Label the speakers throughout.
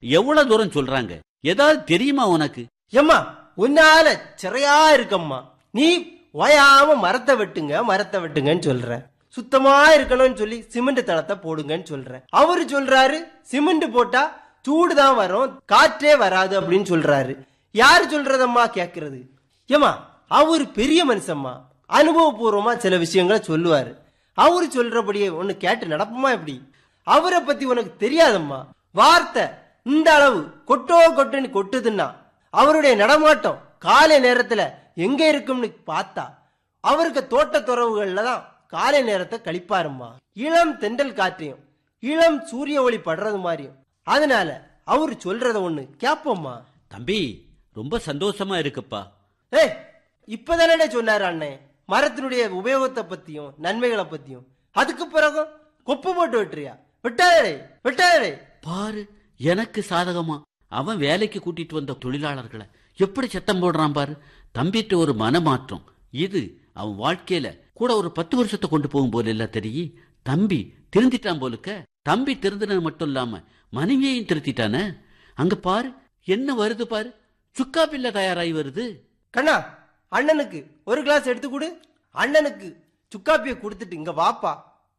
Speaker 1: எவ்வளவு தூரம் சொல்றாங்க ஏதாவது தெரியுமா உனக்கு
Speaker 2: ஏம்மா உன்னால சிறையா இருக்கம்மா நீ ஓயாம மரத்தை வெட்டுங்க மரத்தை வெட்டுங்கன்னு சொல்ற சுத்தமா இருக்கணும்னு சொல்லி சிமெண்ட் தளத்தை போடுங்கன்னு சொல்ற அவரு சொல்றாரு சிமெண்ட் போட்டா சூடு தான் வரும் காற்றே வராது அப்படின்னு சொல்றாரு யாரு சொல்றதம்மா கேக்குறது ஏமா அவரு பெரிய மனுஷம்மா அனுபவபூர்வமா சில விஷயங்களை சொல்லுவாரு அவரு சொல்றபடியே ஒன்னு கேட்டு நடப்புமா எப்படி அவரை பத்தி உனக்கு தெரியாதம்மா வார்த்தை இந்த அளவு கொட்டோ கொட்டுன்னு கொட்டுதுன்னா அவருடைய நடமாட்டம் காலை நேரத்துல எங்க இருக்கும்னு பார்த்தா அவருக்கு தோட்ட துறவுகள்ல தான் காலை நேரத்தை கழிப்பாரும்மா இளம் தென்றல் காற்றையும் இளம் சூரிய ஒளி படுறது மாதிரியும் அதனால அவரு சொல்றத ஒண்ணு கேப்போம்மா
Speaker 1: தம்பி ரொம்ப சந்தோஷமா இருக்குப்பா
Speaker 2: ஏய் இப்பதானே சொன்னாரு அண்ணே மரத்தினுடைய உபயோகத்தை பத்தியும் நன்மைகளை பத்தியும் அதுக்கு பிறகும் கொப்பு போட்டு வெட்டுறியா விட்டாதே விட்டாதே
Speaker 1: பாரு எனக்கு சாதகமா அவன் வேலைக்கு கூட்டிட்டு வந்த தொழிலாளர்களை எப்படி சத்தம் போடுறான் பாரு தம்பிட்டு ஒரு மனமாற்றம் இது அவன் வாழ்க்கையில கூட ஒரு பத்து வருஷத்தை கொண்டு போகும் போல இல்ல தெரியும் தம்பி திருந்திட்டான் போலுக்க தம்பி திருந்தினது மட்டும் இல்லாம மனைவியையும் திருத்திட்டானே அங்க பாரு என்ன வருது பாரு சுக்கா பிள்ளை தயாராகி வருது
Speaker 2: கண்ணா அண்ணனுக்கு ஒரு கிளாஸ் எடுத்து கொடு அண்ணனுக்கு சுக்காப்பியை கொடுத்துட்டு இங்க வாப்பா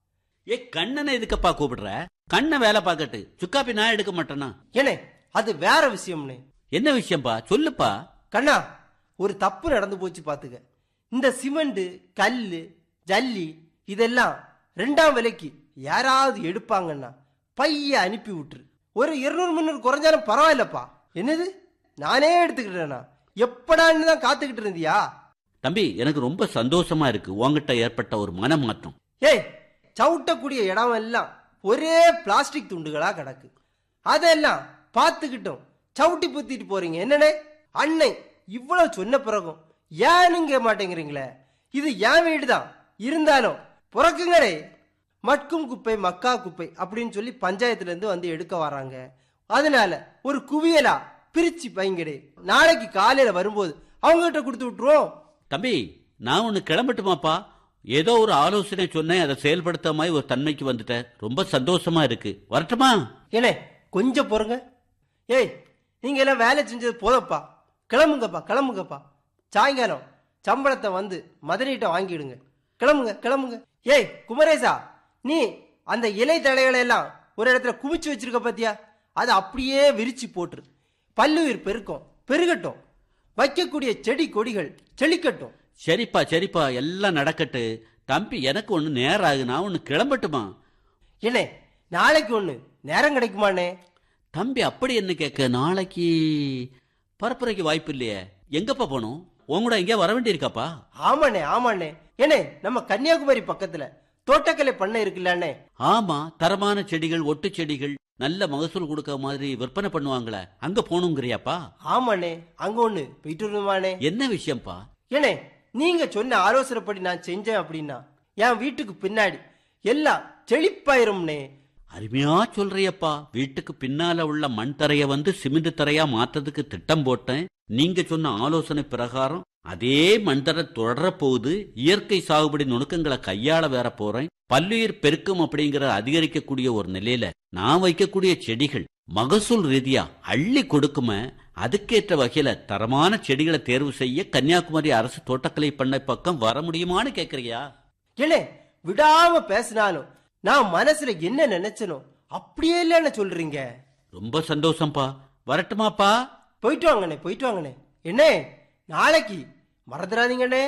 Speaker 1: ஏ கண்ணனை எதுக்கப்பா கூப்பிடுற கண்ணை வேலை பார்க்கட்டு சுக்காப்பி நான் எடுக்க மாட்டேனா
Speaker 2: ஏனே அது வேற விஷயம்னே
Speaker 1: என்ன விஷயம்பா சொல்லுப்பா
Speaker 2: கண்ணா ஒரு தப்பு நடந்து போச்சு பாத்துக்க இந்த சிமெண்ட் கல்லு ஜல்லி இதெல்லாம் ரெண்டாம் விலைக்கு யாராவது எடுப்பாங்கன்னா பைய அனுப்பி விட்டுரு ஒரு இருநூறு முந்நூறு குறைஞ்சாலும் பரவாயில்லப்பா என்னது நானே எடுத்துக்கிட்டேனா எப்படான்னு தான் காத்துக்கிட்டு இருந்தியா
Speaker 1: தம்பி எனக்கு ரொம்ப சந்தோஷமா இருக்கு உன்கிட்ட ஏற்பட்ட ஒரு மனமாற்றம்
Speaker 2: ஏய் சவுட்டக்கூடிய இடம் எல்லாம் ஒரே பிளாஸ்டிக் துண்டுகளா கிடக்கு அதெல்லாம் பார்த்துக்கிட்டோம் சவுட்டி புத்திட்டு போறீங்க என்னனே அன்னை இவ்வளவு சொன்ன பிறகும் ஏனுங்க மாட்டேங்கிறீங்களே இது என் வீடு தான் இருந்தாலும் புறக்குங்கடே மட்கும் குப்பை மக்கா குப்பை அப்படின்னு சொல்லி பஞ்சாயத்துல இருந்து வந்து எடுக்க வராங்க அதனால ஒரு குவியலா பிரிச்சு பைங்கடே நாளைக்கு காலையில வரும்போது அவங்க கிட்ட கொடுத்து விட்டுருவோம்
Speaker 1: தம்பி நான் ஒன்னு கிளம்பட்டுமாப்பா ஏதோ ஒரு ஆலோசனை சொன்னேன் அதை செயல்படுத்த மாதிரி ஒரு தன்மைக்கு வந்துட்டேன் ரொம்ப சந்தோஷமா இருக்கு வரட்டுமா
Speaker 2: ஏனே கொஞ்சம் பொறுங்க ஏய் நீங்க எல்லாம் வேலை செஞ்சது போதப்பா கிளம்புங்கப்பா கிளம்புங்கப்பா சாயங்காலம் சம்பளத்தை வந்து மதுரையிட்ட வாங்கிடுங்க கிளம்புங்க கிளம்புங்க ஏய் குமரேசா நீ அந்த இலை தழைகளை எல்லாம் ஒரு இடத்துல குவிச்சு வச்சிருக்க பாத்தியா அதை அப்படியே விரிச்சு போட்டுரு பல்லுயிர் பெருக்கும் பெருகட்டும் வைக்கக்கூடிய செடி கொடிகள் செழிக்கட்டும்
Speaker 1: சரிப்பா சரிப்பா எல்லாம் நடக்கட்டு தம்பி எனக்கு ஒன்னு நேரம் ஆகு நான் ஒன்னு கிளம்பட்டுமா
Speaker 2: ஏனே நாளைக்கு ஒண்ணு நேரம் கிடைக்குமாண்ணே
Speaker 1: தம்பி அப்படி என்ன கேட்க நாளைக்கு பரப்புரைக்கு வாய்ப்பு இல்லையே எங்கப்பா போகணும் உன் கூட எங்கேயா வர வேண்டியிருக்காப்பா
Speaker 2: ஆமாண்ணே ஆமாண்ணே ஏனே நம்ம கன்னியாகுமரி பக்கத்துல தோட்டக்கலை பண்ணை இருக்குல்லண்ணே
Speaker 1: ஆமா தரமான செடிகள் ஒட்டு செடிகள் நல்ல மகசூல் கொடுக்க மாதிரி விற்பனை பண்ணுவாங்களே அங்க போகணுங்கிறியாப்பா
Speaker 2: ஆமாண்ணே அங்க ஒண்ணு போயிட்டு வருமானே
Speaker 1: என்ன விஷயம்ப்பா
Speaker 2: ஏனே நீங்க சொன்ன ஆலோசனைப்படி நான் செஞ்சேன் அப்படின்னா என் வீட்டுக்கு பின்னாடி எல்லாம் செழிப்பாயிரும்னே
Speaker 1: அருமையா சொல்றியப்பா வீட்டுக்கு பின்னால உள்ள மண் தரைய வந்து சிமெண்ட் தரையா மாற்றதுக்கு திட்டம் போட்டேன் நீங்க சொன்ன ஆலோசனை பிரகாரம் அதே மண் தரை தொடர போகுது இயற்கை சாகுபடி நுணுக்கங்களை கையாள வேற போறேன் பல்லுயிர் பெருக்கம் அப்படிங்கிற அதிகரிக்கக்கூடிய ஒரு நிலையில நான் வைக்கக்கூடிய செடிகள் மகசூல் ரீதியா அள்ளி கொடுக்கும அதுக்கேற்ற வகையில தரமான செடிகளை தேர்வு செய்ய கன்னியாகுமரி அரசு தோட்டக்கலை பண்ணை பக்கம் வர முடியுமான்னு கேக்குறியா
Speaker 2: ஏனே விடாம பேசினாலும் நான் மனசுல என்ன நினைச்சனோ அப்படியே இல்லைன்னு சொல்றீங்க
Speaker 1: ரொம்ப சந்தோஷம்ப்பா வரட்டுமாப்பா
Speaker 2: போயிட்டு வாங்கண்ணே போயிட்டு வாங்கண்ணே என்னே நாளைக்கு மறந்துடாதீங்கண்ணே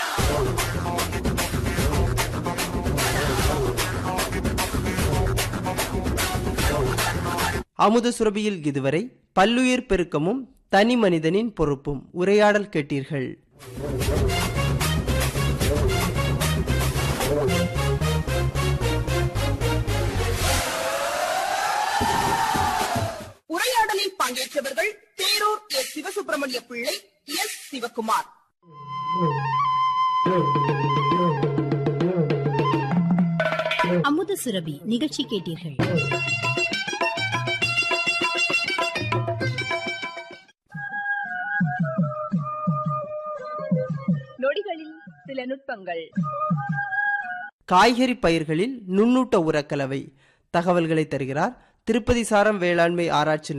Speaker 2: அமுத சுரபியில் இதுவரை பல்லுயிர் பெருக்கமும் தனி மனிதனின் பொறுப்பும் உரையாடல் கேட்டீர்கள்
Speaker 3: உரையாடலில் பங்கேற்றவர்கள் தேரூர் எஸ் சிவசுப்பிரமணிய பிள்ளை எஸ் சிவகுமார்
Speaker 4: அமுத சுரபி நிகழ்ச்சி கேட்டீர்கள்
Speaker 3: நொடிகளில் சில நுட்பங்கள்
Speaker 2: காய்கறி பயிர்களில் நுண்ணூட்ட உரக்கலவை தகவல்களை தருகிறார் திருப்பதி சாரம் வேளாண்மை ஆராய்ச்சி